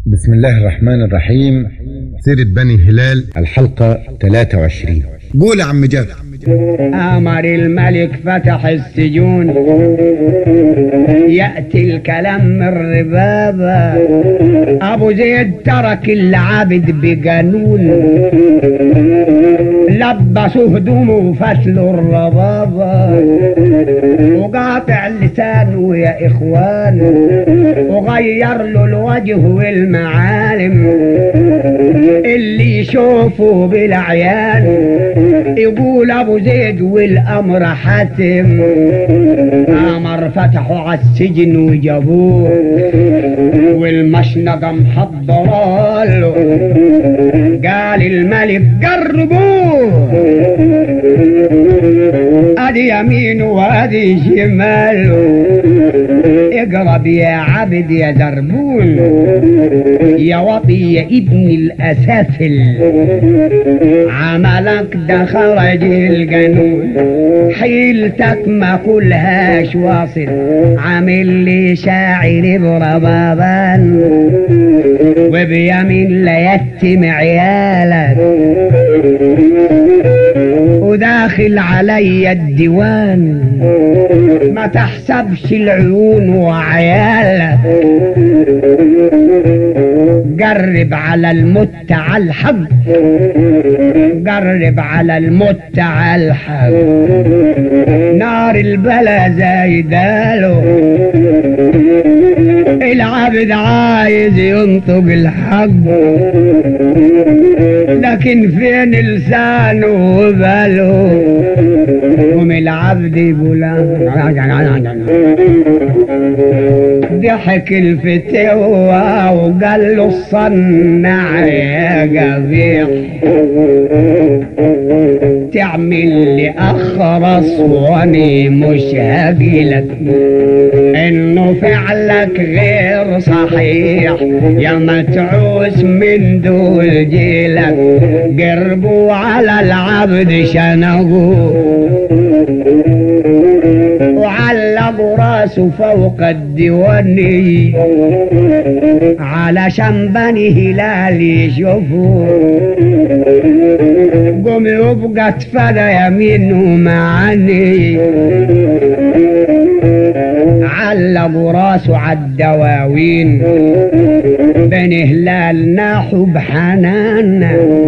بسم الله الرحمن الرحيم سيرة بني هلال الحلقة 23 قول يا عم جابر أمر الملك فتح السجون يأتي الكلام من ربابة أبو زيد ترك العبد بجنون لبسوا هدومه وفتلوا الربابة وقاطع لسانه يا إخوان وغير له الوجه والمعالم اللي يشوفه بالعيان يقول ابو زيد والامر حاتم امر فتحوا على السجن وجابوه والمشنقه محضره له قال الملك قربوه ادي يمين وادي شمال اقرب يا عبد يا زربون يا وطي يا ابن الاسافل عملك ده خرج الجنون حيلتك ما كلهاش واصل عامل لي شاعر بربابان وبيمين لا يتم عيالك وداخل علي الديوان ما تحسبش العيون وعيالك قرب على المت على الحق قرب على المت على الحق نار البلا زايداله العبد عايز ينطق الحق لكن فين لسانه وباله قوم العبد يقول ضحك الفتوى وقال له الصنع يا قبيح تعمل لي اخرس واني مش هجيلك انه فعلك غير صحيح يا متعوس من دول جيلك قربوا على العبد شنقوا وعلقوا راسه فوق الديواني علشان بني هلال يشوفوا قوم يبقى اتفدى يمينه معني علقوا راسه عالدواوين بني هلال ناحوا بحنان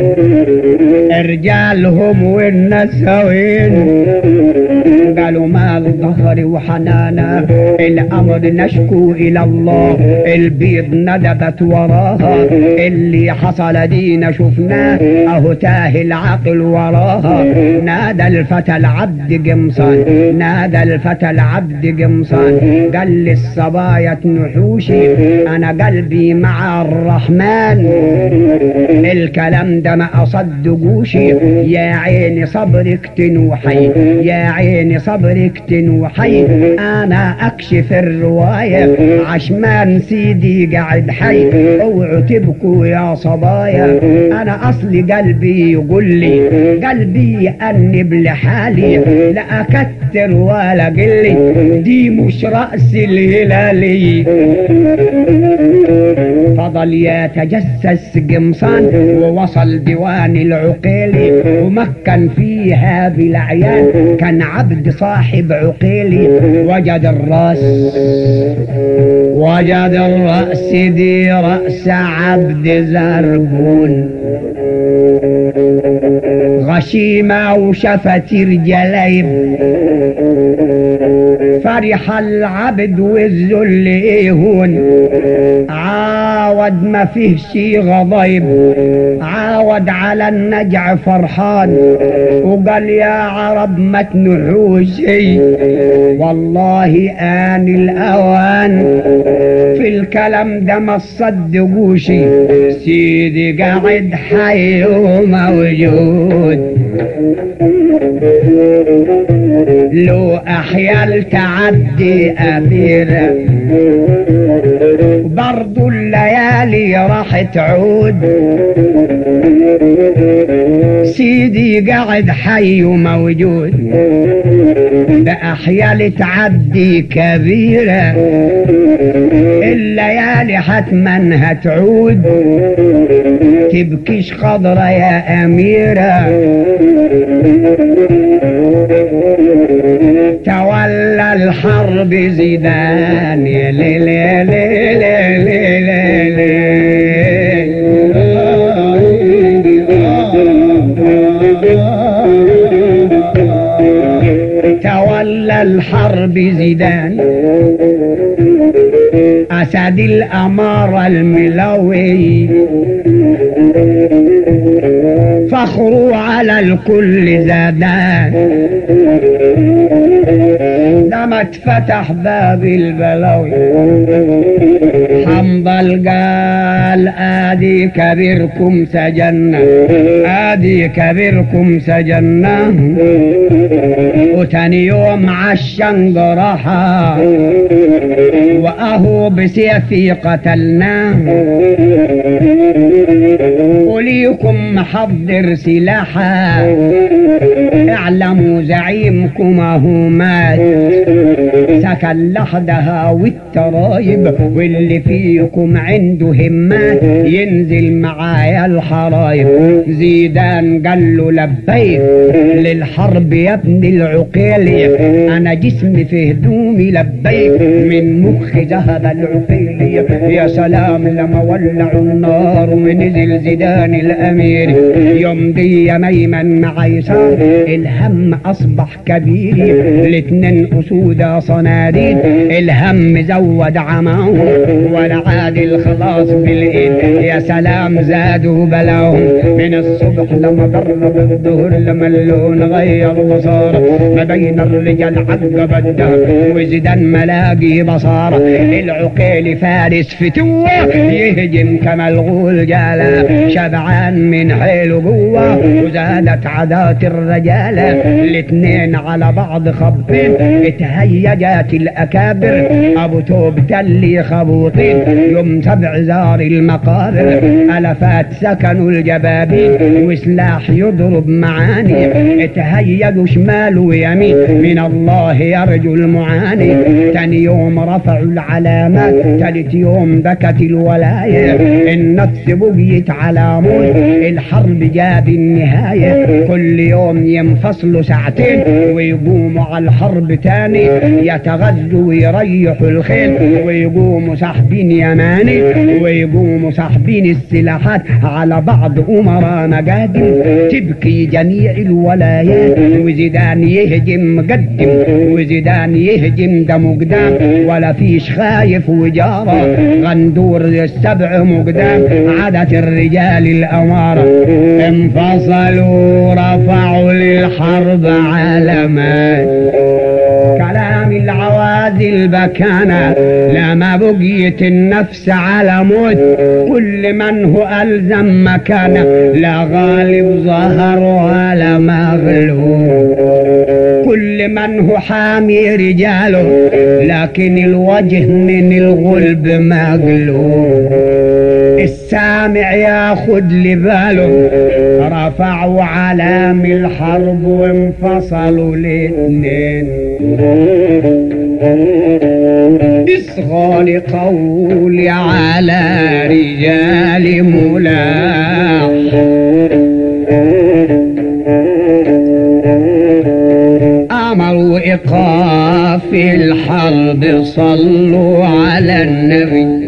رجالهم والنسوين قالوا مال ظهري وحنانا الامر نشكو الى الله البيض ندبت وراها اللي حصل دينا شفناه اهو تاه العقل وراها نادى الفتى العبد قمصان نادى الفتى العبد قمصان قال لي الصبايا نحوشي انا قلبي مع الرحمن الكلام ده ما اصدقوش يا عيني صبرك تنوحي يا عيني صبرك تنوحي انا اكشف الرواية عشمان سيدي قاعد حي اوعوا تبكوا يا صبايا انا اصلي قلبي يقول لي قلبي انب لحالي لا اكتر ولا قلي دي مش رأس الهلالي فضل يتجسس قمصان ووصل ديوان العقيلي ومكن فيها بالعيان كان عبد صاحب عقيلي وجد الراس وجد الرأس دي رأس عبد زربون غشيمة وشفت رجليب فرح العبد والذل ايهون عاود ما فيه شي غضيب عاود على النجع فرحان وقال يا عرب ما تنحوش شي والله آن الأوان في الكلام ده ما تصدقوش سيدي قاعد حي وموجود لو أحيا التعدي أميرة برضو الليالي راح تعود سيدي قاعد حي وموجود بأحيال تعدي كبيرة الليالي حتما هتعود تبكيش خضرة يا أميرة تولى الحرب زيدان يا ليل يا ليل يا ليل يا ليل تولى الحرب زيدان أسد الأمارة الملوي فخروا على الكل زادان لما اتفتح باب البلاوي حنظل قال ادي كبيركم سجنا ادي كبيركم سجنا وتاني يوم عالشنق راحة واهو بسيفي قتلناه وليكم محضر سلاحا اعلموا زعيمكم اهو مات سكن لحدها والترايب واللي فيكم عنده همات ينزل معايا الحرايب زيدان قال له لبيك للحرب يا ابن العقيلي انا جسمي في هدومي لبيك من مخ ذهب العقيلي يا سلام لما ولعوا النار ونزل زيدان الامير يوم دي ميمن مع يسار الهم اصبح كبير الاتنين اسودة صناديد الهم زود عماهم ولا عاد الخلاص بالايد يا سلام زادوا بلاهم من الصبح لما قرب الظهر لما اللون غير بصار ما بين الرجال عقب الدهر وزدان ملاقي بصار العقيل فارس فتوة يهجم كما الغول جالا شبعان من حيل قوة وزادت عادات الرجالة الاتنين على بعض خبين اتهيجت الاكابر ابو توب تلي خبوطين يوم سبع زار المقابر الفات سكنوا الجبابين وسلاح يضرب معاني اتهيجوا شمال ويمين من الله يرجو المعاني تاني يوم رفعوا العلامات تالت يوم بكت الولاية النفس بقيت على موت الحرب جاب النهاية كل يوم ينفصلوا ساعتين ويقوموا على الحرب تاني يتغذوا ويريحوا الخيل ويقوموا ساحبين يماني ويقوموا ساحبين السلاحات على بعض أمراء مقادم تبكي جميع الولايات وزيدان يهجم مقدم وزيدان يهجم دم قدام ولا فيش خايف وجارة غندور السبع مقدام عادت الرجال الأمارة انفصلوا رفعوا للحرب علامات كلام العوازل بكانا لما بقيت النفس على موت كل من هو ألزم مكانه لا غالب ظهر ولا مغلوب كل من هو حامي رجاله لكن الوجه من الغلب مقلوب السامع ياخد لباله رفعوا علام الحرب وانفصلوا الاتنين اصغى لقولي على رجال ملاح أمروا إيقاف الحرب صلوا على النبي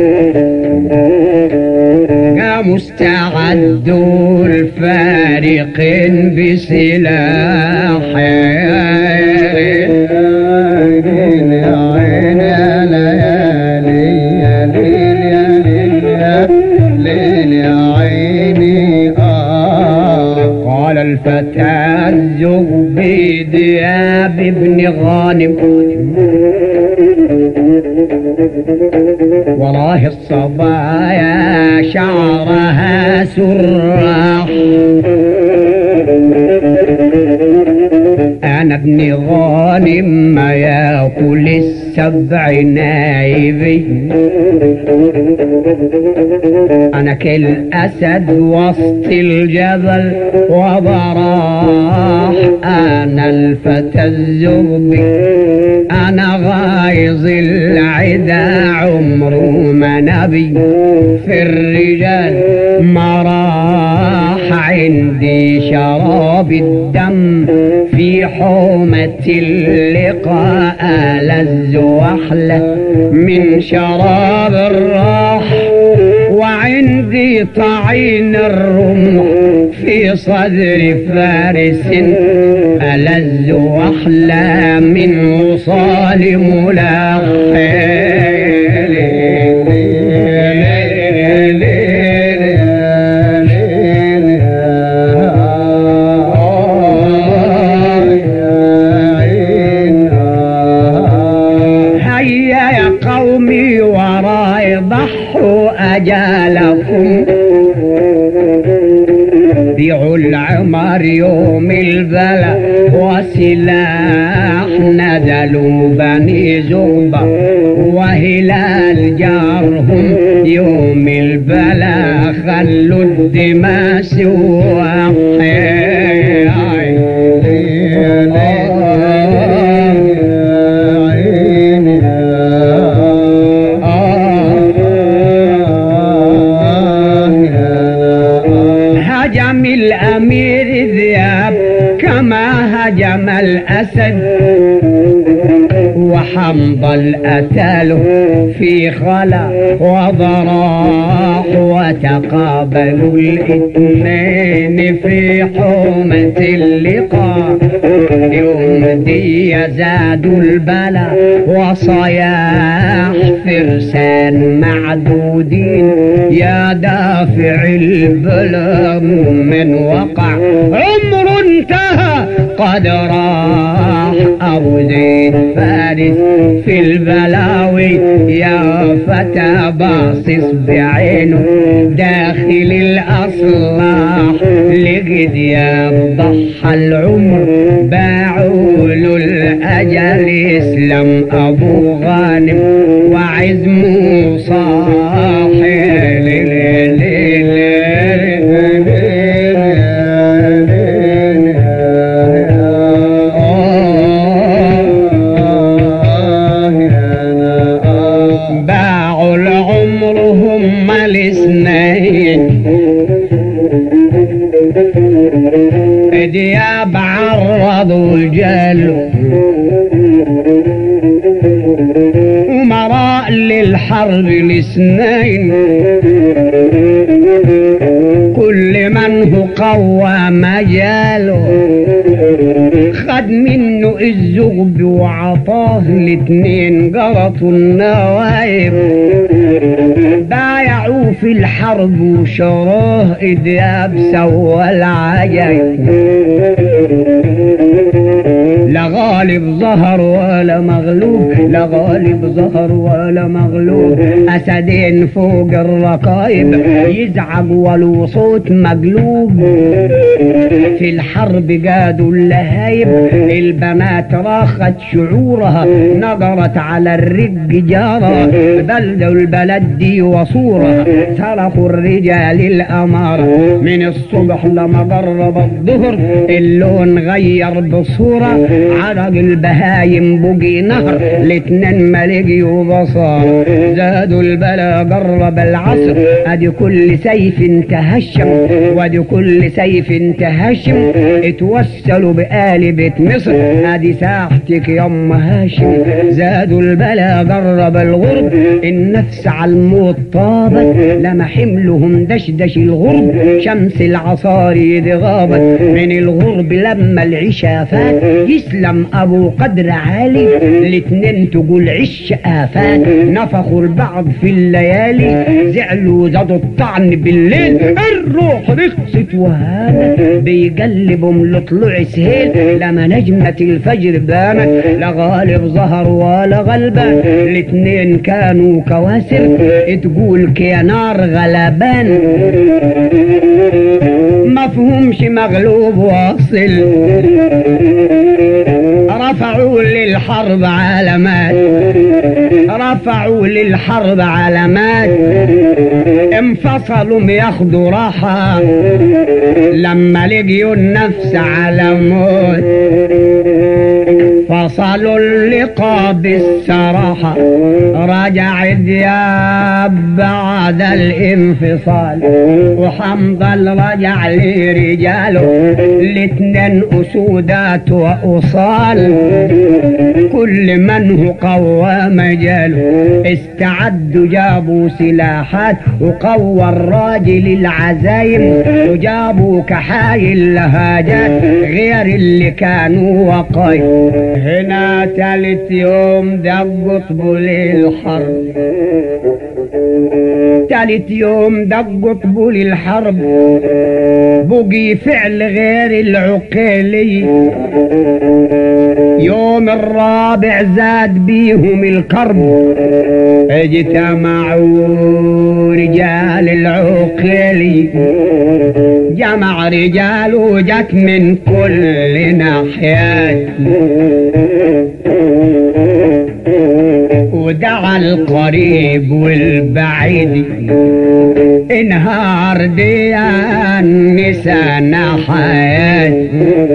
قاموا استعدوا الفارقين بسلاح قال الفتى الزبيد يا ابن غانم وراه الصبايا شعرها سراح انا ابن غانم ما ياكل سبع نايبي انا كل اسد وسط الجبل وبراح انا الفتى الزغبي انا غايظ العدا عمره ما نبي في الرجال ما راح عندي شراب الدم في حومة اللقاء ألذ وأحلى من شراب الراح وعندي طعين الرمح في صدر فارس ألذ وأحلى من وصال ملاح هيا يا قومي وراي ضحوا أجالكم بيعوا العمر يوم البلا وسلاح نزلوا بني زغبة وهلال جارهم يوم البلا خلوا الدماء سوا هجم الأمير ذياب كما هجم الأسد وحنظل أتاله في خلا وضراح وتقابلوا الاثنين في حومة اللقاء يوم دي زادوا البلا وصياح فرسان معدودين يا دافع البلا من وقع عمر انتهى قد راح أبو زيد فارس في البلاوي يا فتى باصص بعينه داخل الأصلاح لقد يا ضحى العمر باعوا له الأجل يسلم أبو غانم وعزمه صاحي باعوا العمر هم الاثنين دياب عرضوا الجلو ومراء للحرب الاثنين كل من هو قوى مجاله خد منه الزغب وعطاه الاتنين قرطوا النوايب بايعوا في الحرب وشروه إدياب سوى العجيب لا غالب ظهر ولا مغلوب لا غالب ظهر ولا مغلوب أسدين فوق الرقايب يزعج ولو صوت مقلوب في الحرب قادوا اللهايب البنات راخت شعورها نظرت على الرق جارة بلدوا البلد دي وصورها صرخوا الرجال الأمارة من الصبح لما قرب الظهر اللون غير بصورة عرق البهايم بقي نهر الاتنين ما لقيوا بصار زادوا البلا قرب العصر ادي كل سيف تهشم وادي كل سيف تهشم اتوسلوا بآل بيت مصر ادي ساحتك يا ام هاشم زادوا البلا قرب الغرب النفس على الموت طابت لما حملهم دشدش الغرب شمس العصاري غابت من الغرب لما العشاء فات يسلم ابو قدر عالي الاتنين تقول عش افات نفخوا البعض في الليالي زعلوا زادوا الطعن بالليل الروح رخصت وهانت بيقلبهم لطلوع سهيل لما نجمة الفجر بانت لا غالب ظهر ولا غلبان الاتنين كانوا كواسر تقول كينار غلبان مفهومش مغلوب واصل رفعوا للحرب علامات رفعوا للحرب علامات انفصلوا ياخدوا راحة لما لقيوا النفس على موت فصلوا اللقاء بالسراحة رجع دياب بعد الانفصال وحمضل رجع لرجاله الاتنين اسودات واصال كل من هو قوى مجاله استعدوا جابوا سلاحات وقوى الراجل العزايم وجابوا كحايل لهاجات غير اللي كانوا وقايم هنا تالت يوم دقوا طبول الحرب تالت يوم دقوا طبول الحرب بقي فعل غير العقيلي يوم الرابع زاد بيهم الكرب اجتمعوا رجال العقيلي جمع رجال وجت من كل ناحيات ودعا القريب والبعيد انهار ديان نسانا حياة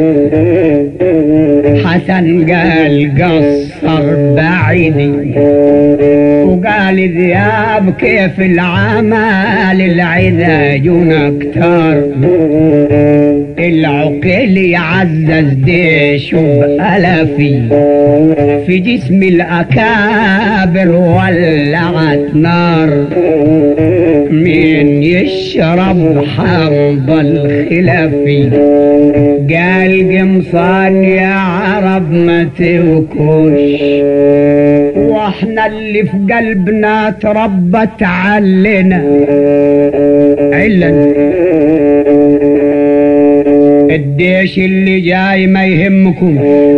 حسن قال قصر بعيدي وقال ذياب كيف العمل العذاجون اكتر العقل يعزز ديش بألفي في جسم الأكابر ولعت نار من يشرب حمض الخلافي قال قمصان يا عرب ما توكوش واحنا اللي في قلبنا تربت علنا علنا الديش اللي جاي ما يهمكم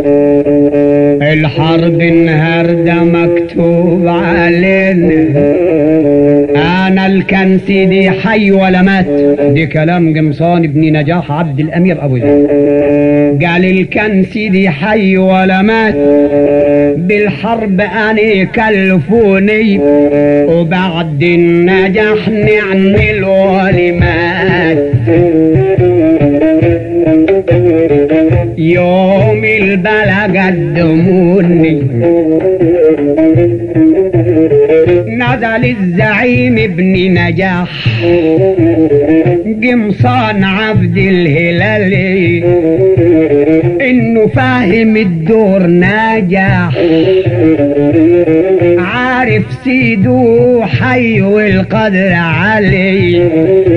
الحرب النهاردة مكتوب علينا انا الكنسي دي حي ولا مات دي كلام قمصان ابن نجاح عبد الامير ابو زيد قال الكنسي دي حي ولا مات بالحرب انا كلفوني وبعد النجاح نعمل ولمات يوم البلا قدموني نزل الزعيم ابن نجاح قمصان عبد الهلالي انه فاهم الدور نجاح عارف سيدو حي والقدر علي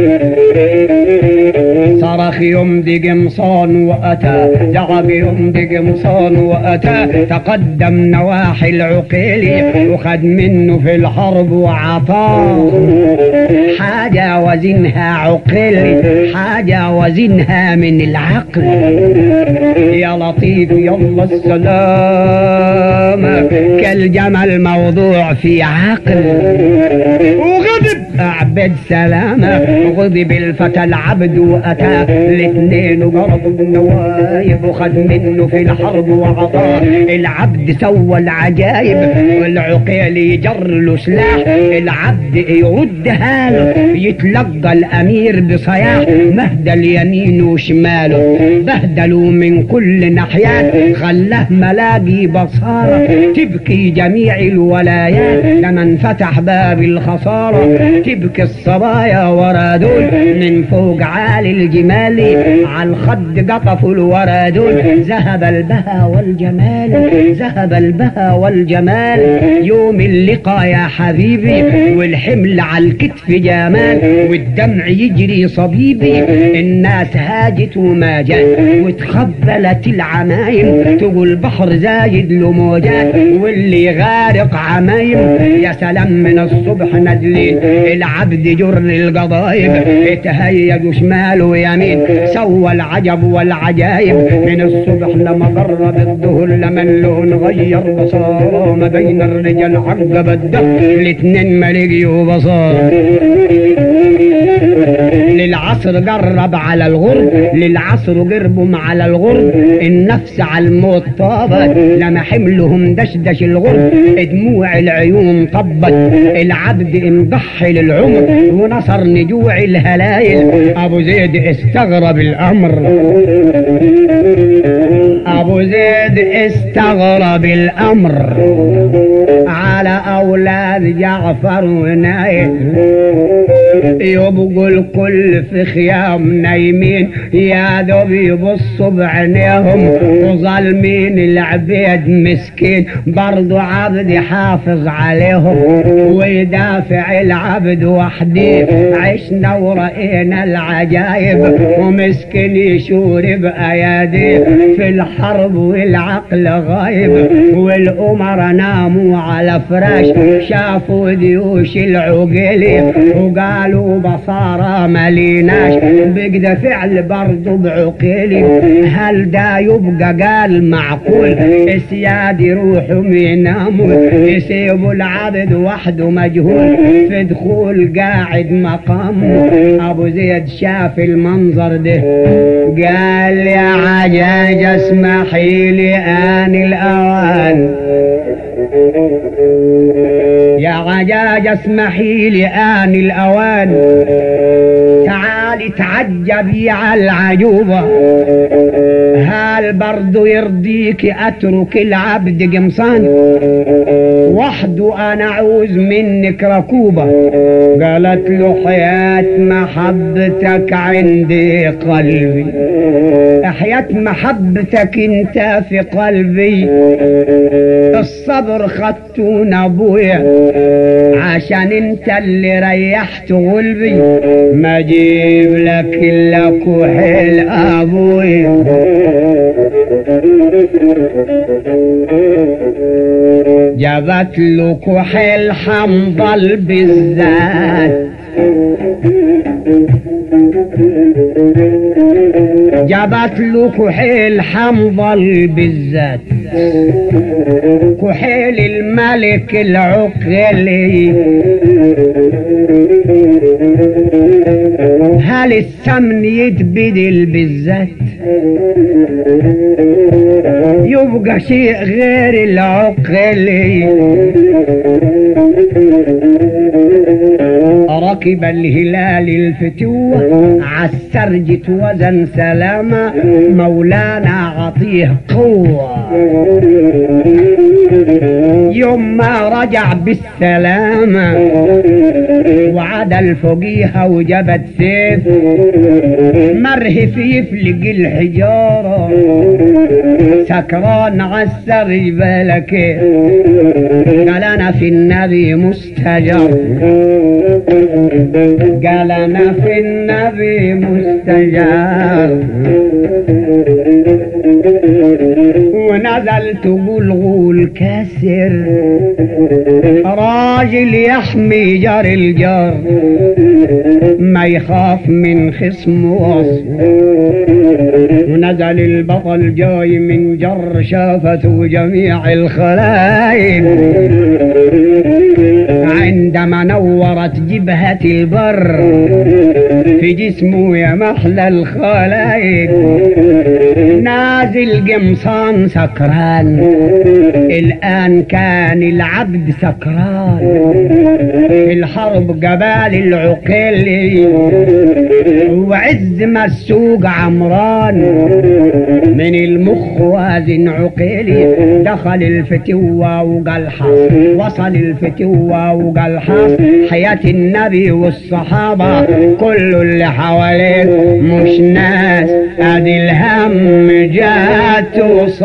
صرخ يوم دي قمصان واتى دعا بيوم دي قمصان واتى تقدم نواحي العقيلي وخد منه في الحرب وعطاه حاجة وزنها عقيلي حاجة وزنها من العقل يا لطيف يلا السلام كالجمل موضوع في عقل وغضب اعبد سلامة غضب الفتى العبد واتى الاثنين وقربوا النوايب وخد منه في الحرب وعطاه العبد سوى العجايب والعقيل يجر له سلاح العبد يردها له يتلقى الامير بصياح مهدى اليمين وشماله بهدلوا من كل ناحيات خلاه ملاقي بصارة تبكي جميع الولايات لما انفتح باب الخسارة تبكي الصبايا ورا دول من فوق عالي الجمال على الخد قطفوا الورا دول ذهب البهى والجمال ذهب البهى والجمال يوم اللقاء يا حبيبي والحمل على الكتف جمال والدمع يجري صبيبي الناس هاجت وما جات وتخبلت العمايم تقول بحر زايد له موجات واللي غارق عمايم يا سلام من الصبح نازلين العبد جر القضايب اتهيج شمال ويمين سوى العجب والعجايب من الصبح لما قرب الظهر لما اللون غير بصاره ما بين الرجال عقب الدهر الاتنين ما لقيوا بصار للعصر العصر قرب على الغرب للعصر قربهم على الغرب النفس على الموت طابت لما حملهم دشدش الغرب دموع العيون طبت العبد مضحي للعمر ونصر نجوع الهلايل ابو زيد استغرب الامر ابو زيد استغرب الامر على اولاد جعفر ونايل يبقوا الكل في خيام نايمين يا دوب يبصوا بعينيهم وظالمين العبيد مسكين برضو عبد يحافظ عليهم ويدافع العبد وحدي عشنا ورأينا العجايب ومسكين يشور بأياديه في الحرب والعقل غايب والأمر ناموا على فراش شافوا ديوش العقلي وقالوا بصارى مليناش بقدر فعل برضو بعقلي هل دا يبقى قال معقول السياد يروحوا يناموا يسيبوا العبد وحده مجهول في دخول قاعد مقامه ابو زيد شاف المنظر ده قال يا عجاج اسمحي لي ان الاوان يا عجاج اسمحي لي آن الأوان تعالي تعجبي على العجوبة هل برضو يرضيك أترك العبد قمصان وحده أنا عاوز منك ركوبة قالت له حياة محبتك عندي قلبي حياة محبتك انت في قلبي الصبر خدتون ابويا عشان انت اللي ريحت قلبي ما اجيب لك الا كحل ابويا جابت له كحل حنظل بالذات جابت له كحيل حنظل بالذات كحيل الملك العقلي هل السمن يتبدل بالذات يبقى شيء غير العقلي ركب الهلال الفتوة عالسرج وزن سلامة مولانا عطيه قوة يوم ما رجع بالسلامة وعاد الفقيهة وجبت سيف مرهف يفلق الحجارة سكران عالسرج بالك قال انا في النبي مستجر قال انا في النبي مستجاب ونزلت قلغول كسر راجل يحمي جار الجار ما يخاف من خصم وصف ونزل البطل جاي من جر شافته جميع الخلايق عندما نورت جبهة البر في جسمه يا محلى الخلايق نازل قمصان سكران الآن كان العبد سكران في الحرب قبال العقيل وعز ما السوق عمران من المخ وازن عقيلي دخل الفتوة وقال حص وصل الفتوة وقال حص حياة النبي والصحابة كل اللي حواليك مش ناس ادي الهم جات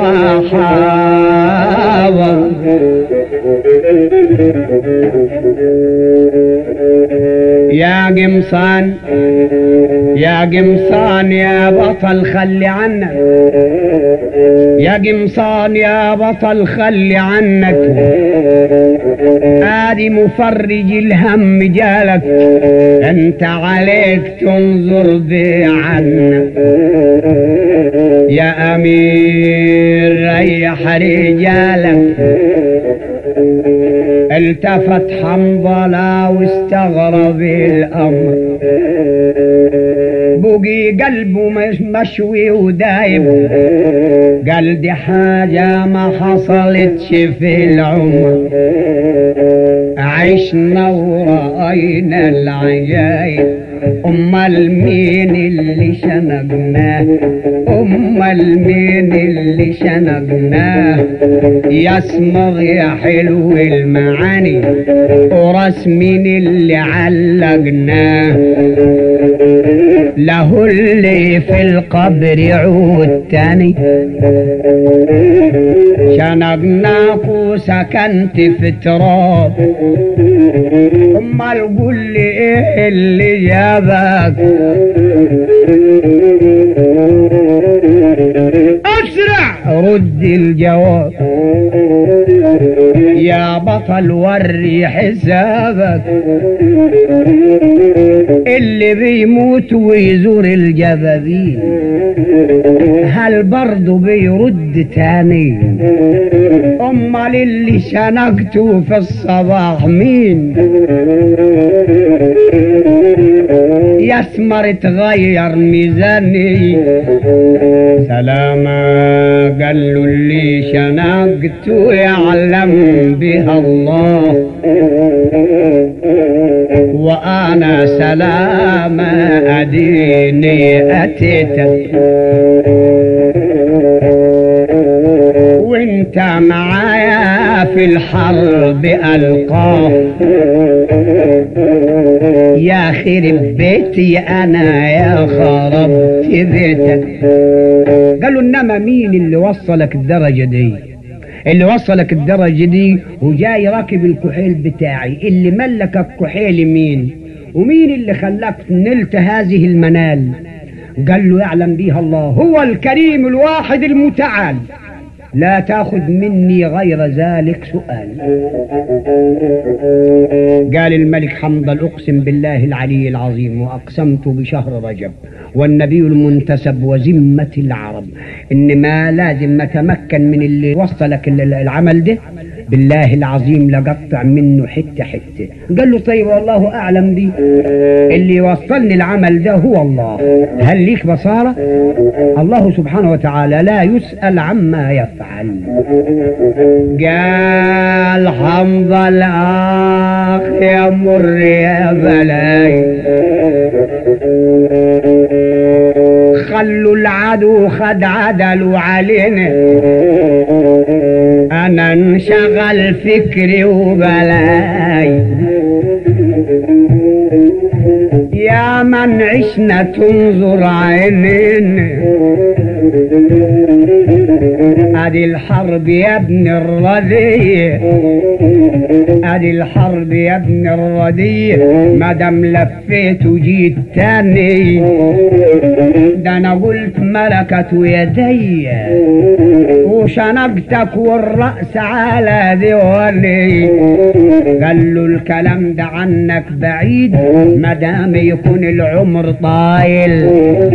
صحابة يا قمصان يا قمصان يا بطل خلي عنك يا قمصان يا بطل خلي عنك ادي مفرج الهم جالك انت عليك تنظر بعنك يا امير ريح رجالك التفت حنظلة واستغرب الامر فوقي قلبه مش مشوي ودايب قال دي حاجة ما حصلتش في العمر عشنا ورأينا العجايب أمال مين اللي شنقناه أمال مين اللي شنقناه يسمغ يا حلو المعاني وراس مين اللي علقناه له اللي في القبر يعود تاني شنقناك وسكنت في تراب امال قول لي ايه اللي جابك اسرع رد الجواب يا بطل وري حسابك اللي بيموت ويزور الجبابين هل برضه بيرد تاني امال اللي شنقته في الصباح مين يسمر تغير ميزاني سلاما قال له اللي شنقته يعلم بها الله وانا سلاما اديني اتيتك وانت معايا في الحرب القاه يا خرب بيتي انا يا خربت بيتك قالوا انما مين اللي وصلك الدرجه دي اللي وصلك الدرجه دي وجاي راكب الكحيل بتاعي اللي ملك الكحيل مين ومين اللي خلاك نلت هذه المنال قال له يعلم بها الله هو الكريم الواحد المتعال لا تاخذ مني غير ذلك سؤال قال الملك حمد اقسم بالله العلي العظيم واقسمت بشهر رجب والنبي المنتسب وذمة العرب ان ما لازم نتمكن من اللي وصلك العمل ده بالله العظيم لقطع منه حتة حتة قال له طيب والله أعلم بي اللي وصلني العمل ده هو الله هل ليك بصارة الله سبحانه وتعالى لا يسأل عما يفعل قال حمد الأخ يا مر يا بلاي خلوا العدو خد عدلوا علينا انا انشغل فكري وبلاي يا من عشنا تنظر عينينا ادي الحرب يا ابن الردية ادي الحرب يا ابن الردية مادام لفيت وجيت تاني ده انا قلت ملكت يدي وشنقتك والرأس على ديواني قال له الكلام ده عنك بعيد مادام يكون العمر طايل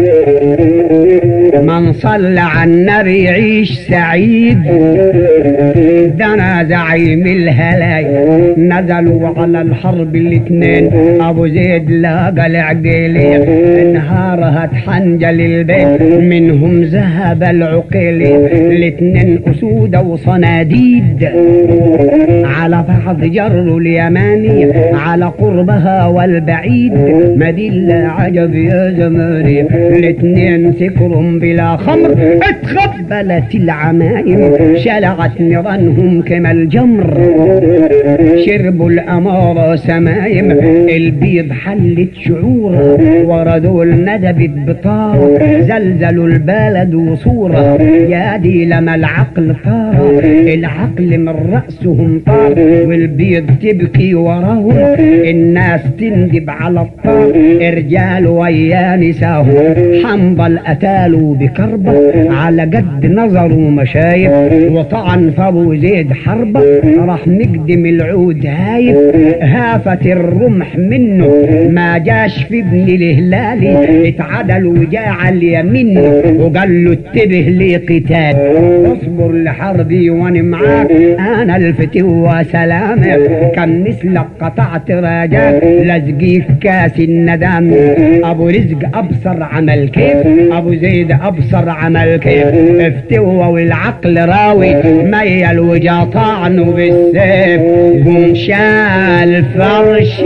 من صلى على النبي يعيش سعيد ده انا زعيم الهلاي نزلوا على الحرب الاثنين ابو زيد لاقى العقيلي انهارها تحنجل البيت منهم ذهب العقيلي الاثنين اسود وصناديد على بعض جروا اليماني على قربها والبعيد مدينة عجب يا زماني الاثنين سكرهم بلا خمر اتخبلت العمايم شلعت نيرانهم كما الجمر شربوا الأمارة سمايم البيض حلت شعورة وردوا الندبت بطارة زلزلوا البلد وصورة يا دي لما العقل طار العقل من رأسهم طار والبيض تبكي وراهم الناس تندب على الطار رجال ويا نساهم حنظل أتالوا بكربة على قد نظروا مشايف وطعن فابو زيد حربة راح نقدم العود هايف هافت الرمح منه ما جاش في ابن الهلالي اتعدل وجاع اليمين وقال له اتبه لي قتال اصبر لحربي وانا معاك انا الفتوى سلامك كم مثلك قطعت راجاك لزقيك كاس الندم ابو رزق ابصر عمل كيف ابو زيد ابصر عمل كيف افتوى والعقل راوي ميل وجا طعنه بالسيف قوم شال فرش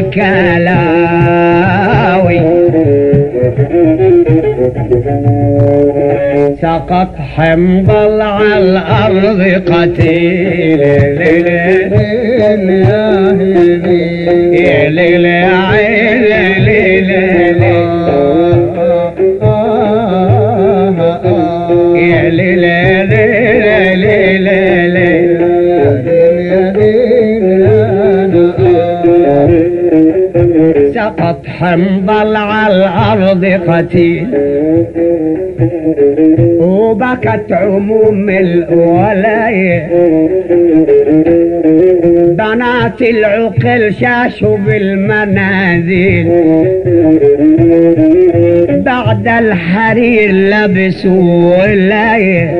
الكلاوي سقط حنظل على الأرض قتيل سقط حنظل على الأرض قتيل وبكت عموم الولاية بنات العقل شاشوا بالمنازل بعد الحرير لبسوا ولاية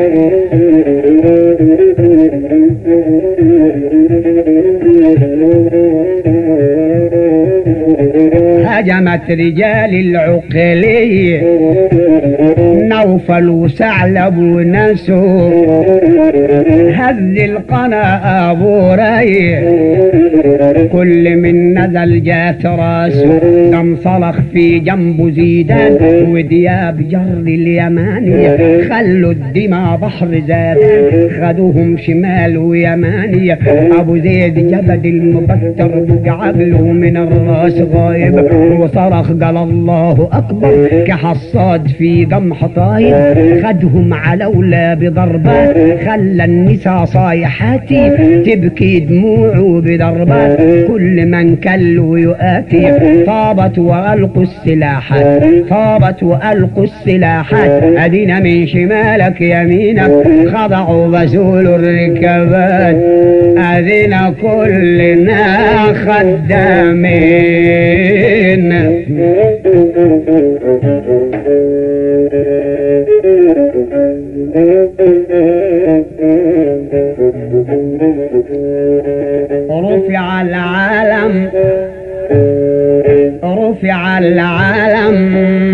هجمت رجال العقلية نوفل وثعلب ونسو هز القنا ابو راي كل من نزل جات راسه دم صلخ في جنبه زيدان ودياب جر اليمانية خلوا الدماء بحر زادان خدوهم شمال ويمانية ابو زيد جبد المبتر عقله من الراس غايب وصرخ قال الله اكبر كحصاد في قمح طايب خدهم على ولا بضربات خلى النساء صايحاتي تبكي دموعه بضربات كل من كل ويؤاتي طابت والقوا السلاحات طابت والقوا السلاحات ادينا من شمالك يمينك خضعوا بسول الركبات ادينا كلنا خدامين رفع العالم رفع العالم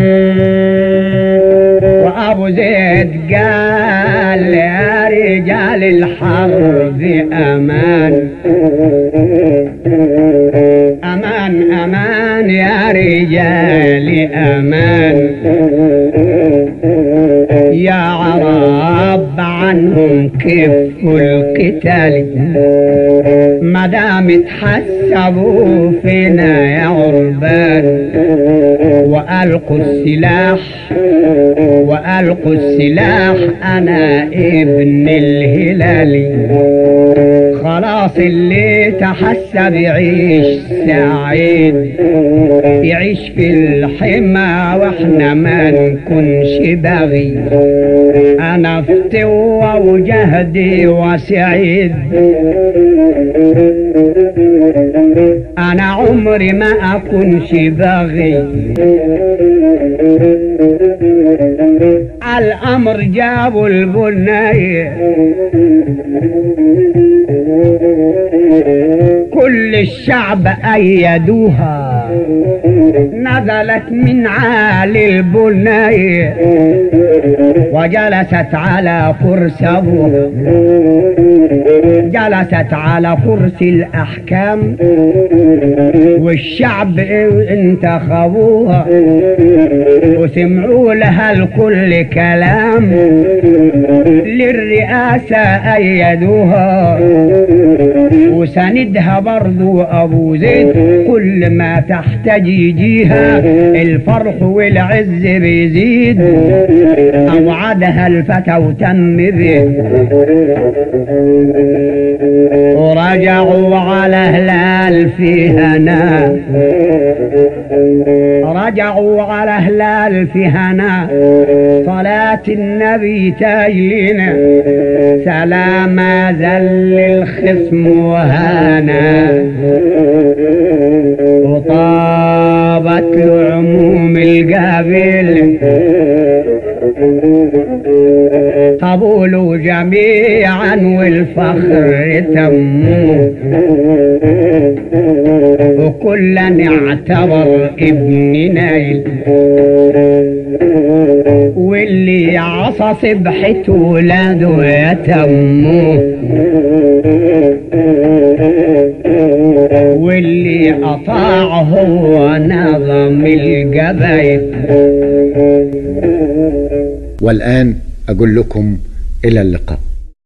وابو زيد قال يا رجال الحرب امان امان امان يا رجال امان يا عرب عنهم كفوا القتال ما دام تحسبوا فينا يا عربان والقوا السلاح والقوا السلاح انا ابن الهلالي خلاص اللي تحسب يعيش سعيد يعيش في الحمى واحنا ما نكونش بغي انا فتوى وجهدي وسعيد انا عمري ما اكونش بغي الامر جابوا البنايه كل الشعب أيدوها نزلت من عالي البناية وجلست على كرسي أبوها جلست على كرسي الأحكام والشعب انتخبوها وسمعوا لها الكل كلام للرئاسة أيدوها وسندها برضو أبو زيد كل ما تحتاج يجيها الفرح والعز بيزيد أوعدها الفتى وتم به ورجعوا على هلال في هنا رجعوا على هلال في هنا صلاة النبي تجلنا سلام ذل الخصم وهانا وطابت له عموم القابل طبول جميع الفخر تموه وكلا اعتبر ابن نايل واللي عصى سبحة ولاده يتموه واللي أطاع هو نظم الجبايل والآن أقول لكم إلى اللقاء